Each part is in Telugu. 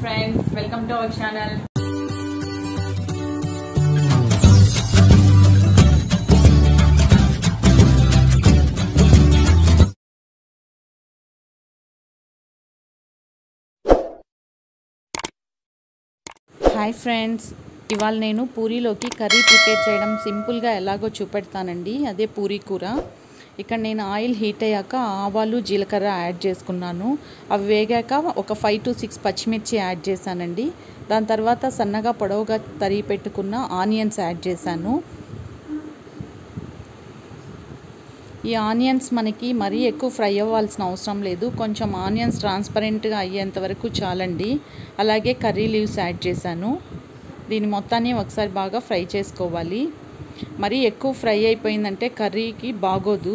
friends welcome to our channel hi friends ఇవాళ నేను పూరీలోకి కర్రీ ప్రిపేర్ చేయడం సింపుల్గా ఎలాగో చూపెడతానండి అదే పూరీ కూర ఇక్కడ నేను ఆయిల్ హీట్ అయ్యాక ఆవాలు జీలకర్ర యాడ్ చేసుకున్నాను అవి వేగాక ఒక ఫైవ్ టు సిక్స్ పచ్చిమిర్చి యాడ్ చేశానండి దాని తర్వాత సన్నగా పొడవుగా తరిగి పెట్టుకున్న ఆనియన్స్ యాడ్ చేశాను ఈ ఆనియన్స్ మనకి మరీ ఎక్కువ ఫ్రై అవ్వాల్సిన అవసరం లేదు కొంచెం ఆనియన్స్ ట్రాన్స్పరెంట్గా అయ్యేంత వరకు చాలండి అలాగే కర్రీ లీవ్స్ యాడ్ చేశాను దీని మొత్తాన్ని ఒకసారి బాగా ఫ్రై చేసుకోవాలి మరీ ఎక్కువ ఫ్రై అయిపోయిందంటే కర్రీకి బాగోదు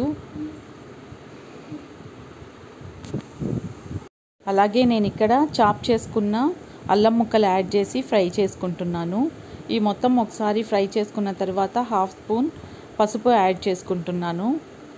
అలాగే నేను ఇక్కడ చాప్ చేసుకున్న అల్లం ముక్కలు యాడ్ చేసి ఫ్రై చేసుకుంటున్నాను ఈ మొత్తం ఒకసారి ఫ్రై చేసుకున్న తర్వాత హాఫ్ స్పూన్ పసుపు యాడ్ చేసుకుంటున్నాను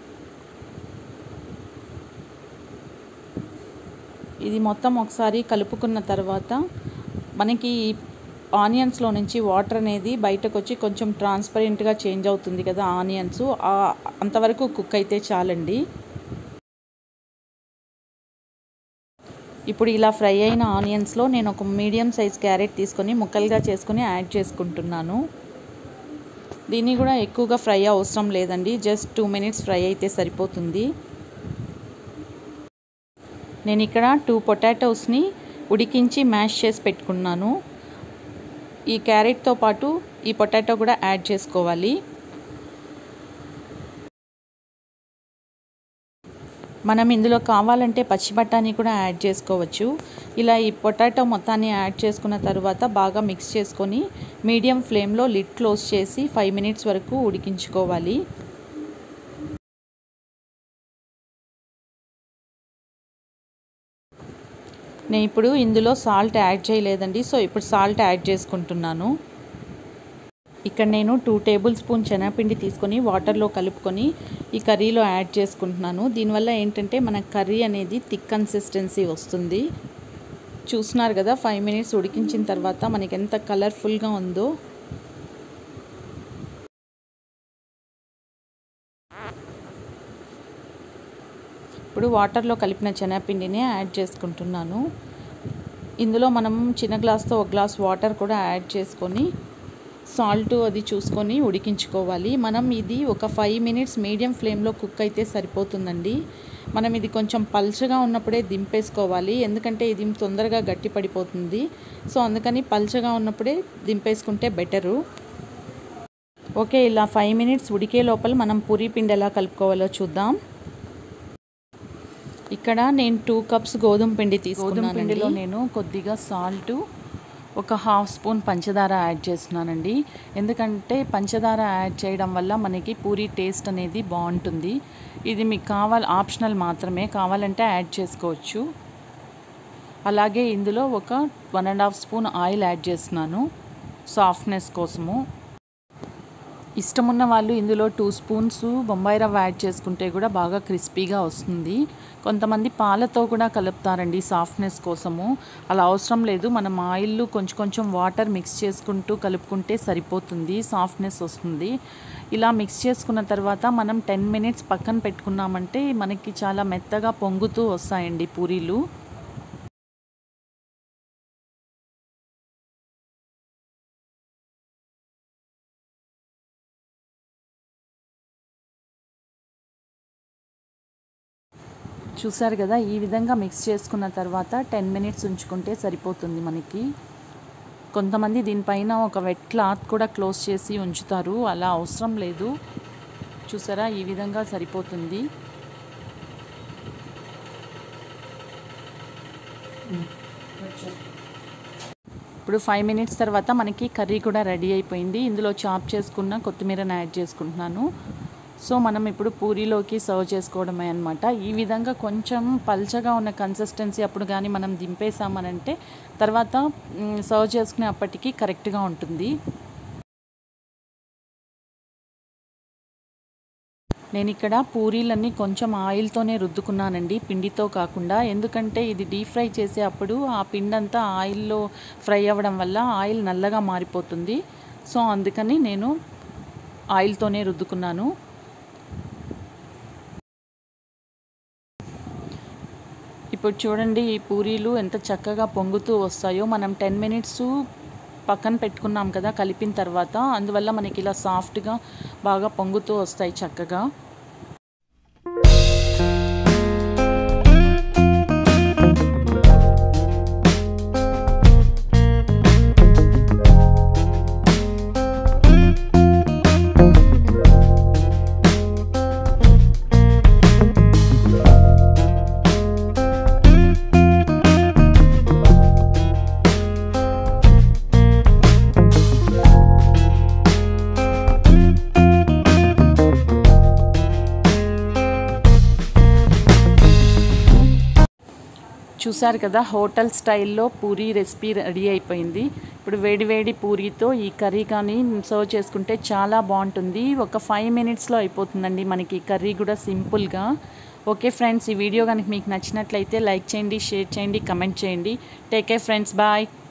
ఇది మొత్తం ఒకసారి కలుపుకున్న తర్వాత మనకి ఆనియన్స్లో నుంచి వాటర్ అనేది బయటకు వచ్చి కొంచెం ట్రాన్స్పరెంట్గా చేంజ్ అవుతుంది కదా ఆనియన్స్ అంతవరకు కుక్ అయితే చాలండి ఇప్పుడు ఇలా ఫ్రై అయిన ఆనియన్స్లో నేను ఒక మీడియం సైజ్ క్యారెట్ తీసుకొని ముక్కలుగా చేసుకొని యాడ్ చేసుకుంటున్నాను దీన్ని కూడా ఎక్కువగా ఫ్రై అవసరం లేదండి జస్ట్ టూ మినిట్స్ ఫ్రై అయితే సరిపోతుంది నేను ఇక్కడ టూ పొటాటోస్ని ఉడికించి మ్యాష్ చేసి పెట్టుకున్నాను ఈ క్యారెట్తో పాటు ఈ పొటాటో కూడా యాడ్ చేసుకోవాలి మనం ఇందులో కావాలంటే పచ్చి బఠానీ కూడా యాడ్ చేసుకోవచ్చు ఇలా ఈ పొటాటో మొత్తాన్ని యాడ్ చేసుకున్న తర్వాత బాగా మిక్స్ చేసుకొని మీడియం ఫ్లేమ్లో లిడ్ క్లోజ్ చేసి ఫైవ్ మినిట్స్ వరకు ఉడికించుకోవాలి నేను ఇప్పుడు ఇందులో సాల్ట్ యాడ్ చేయలేదండి సో ఇప్పుడు సాల్ట్ యాడ్ చేసుకుంటున్నాను ఇక్కడ నేను టూ టేబుల్ స్పూన్ శనగపిండి తీసుకొని వాటర్లో కలుపుకొని ఈ కర్రీలో యాడ్ చేసుకుంటున్నాను దీనివల్ల ఏంటంటే మన కర్రీ అనేది థిక్ కన్సిస్టెన్సీ వస్తుంది చూస్తున్నారు కదా ఫైవ్ మినిట్స్ ఉడికించిన తర్వాత మనకి ఎంత కలర్ఫుల్గా ఉందో ఇప్పుడు వాటర్లో కలిపిన శనగపిండిని యాడ్ చేసుకుంటున్నాను ఇందులో మనం చిన్న గ్లాస్తో ఒక గ్లాస్ వాటర్ కూడా యాడ్ చేసుకొని సాల్ట్ అది చూసుకొని ఉడికించుకోవాలి మనం ఇది ఒక ఫైవ్ మినిట్స్ మీడియం ఫ్లేమ్లో కుక్ అయితే సరిపోతుందండి మనం ఇది కొంచెం పల్చగా ఉన్నప్పుడే దింపేసుకోవాలి ఎందుకంటే ఇది తొందరగా గట్టి పడిపోతుంది సో అందుకని పల్చగా ఉన్నప్పుడే దింపేసుకుంటే బెటరు ఓకే ఇలా ఫైవ్ మినిట్స్ ఉడికే లోపల మనం పూరీ పిండి ఎలా కలుపుకోవాలో చూద్దాం ఇక్కడ నేను టూ కప్స్ గోధుమ పిండి తీసుకున్నాను పిండిలో నేను కొద్దిగా సాల్ట్ ఒక హాఫ్ స్పూన్ పంచదార యాడ్ చేస్తున్నానండి ఎందుకంటే పంచదార యాడ్ చేయడం వల్ల మనకి పూరి టేస్ట్ అనేది బాగుంటుంది ఇది మీకు కావాలి ఆప్షనల్ మాత్రమే కావాలంటే యాడ్ చేసుకోవచ్చు అలాగే ఇందులో ఒక one and half spoon oil add చేస్తున్నాను సాఫ్ట్నెస్ కోసము ఇష్టమున్న వాళ్ళు ఇందులో టూ స్పూన్స్ బొంబాయి రవ్వ యాడ్ చేసుకుంటే కూడా బాగా క్రిస్పీగా వస్తుంది కొంతమంది పాలతో కూడా కలుపుతారండి సాఫ్ట్నెస్ కోసము అలా అవసరం లేదు మనం ఆయిల్ కొంచెం కొంచెం వాటర్ మిక్స్ చేసుకుంటూ కలుపుకుంటే సరిపోతుంది సాఫ్ట్నెస్ వస్తుంది ఇలా మిక్స్ చేసుకున్న తర్వాత మనం టెన్ మినిట్స్ పక్కన పెట్టుకున్నామంటే మనకి చాలా మెత్తగా పొంగుతూ వస్తాయండి పూరీలు చూసారు కదా ఈ విధంగా మిక్స్ చేసుకున్న తర్వాత టెన్ మినిట్స్ ఉంచుకుంటే సరిపోతుంది మనకి కొంతమంది దీనిపైన ఒక వెట్ క్లాత్ కూడా క్లోజ్ చేసి ఉంచుతారు అలా అవసరం లేదు చూసారా ఈ విధంగా సరిపోతుంది ఇప్పుడు ఫైవ్ మినిట్స్ తర్వాత మనకి కర్రీ కూడా రెడీ అయిపోయింది ఇందులో చాప్ చేసుకున్న కొత్తిమీరని యాడ్ చేసుకుంటున్నాను సో మనం ఇప్పుడు పూరీలోకి సర్వ్ చేసుకోవడమే అనమాట ఈ విధంగా కొంచెం పల్చగా ఉన్న కన్సిస్టెన్సీ అప్పుడు కానీ మనం దింపేసామనంటే తర్వాత సర్వ్ చేసుకునే అప్పటికి కరెక్ట్గా ఉంటుంది నేను ఇక్కడ పూరీలన్నీ కొంచెం ఆయిల్తోనే రుద్దుకున్నానండి పిండితో కాకుండా ఎందుకంటే ఇది డీప్ ఫ్రై చేసే అప్పుడు ఆ పిండి అంతా ఆయిల్లో ఫ్రై అవ్వడం వల్ల ఆయిల్ నల్లగా మారిపోతుంది సో అందుకని నేను ఆయిల్తోనే రుద్దుకున్నాను ఇప్పుడు చూడండి ఈ పూరీలు ఎంత చక్కగా పొంగుతూ వస్తాయో మనం టెన్ మినిట్స్ పక్కన పెట్టుకున్నాం కదా కలిపిన తర్వాత అందువల్ల మనకి ఇలా సాఫ్ట్గా బాగా పొంగుతూ వస్తాయి చక్కగా చూసారు కదా హోటల్ స్టైల్లో పూరీ రెసిపీ రెడీ అయిపోయింది ఇప్పుడు వేడివేడి పూరీతో ఈ కర్రీ కానీ సర్వ్ చేసుకుంటే చాలా బాగుంటుంది ఒక ఫైవ్ మినిట్స్లో అయిపోతుందండి మనకి కర్రీ కూడా సింపుల్గా ఓకే ఫ్రెండ్స్ ఈ వీడియో కనుక మీకు నచ్చినట్లయితే లైక్ చేయండి షేర్ చేయండి కమెంట్ చేయండి టేక్ కేర్ ఫ్రెండ్స్ బాయ్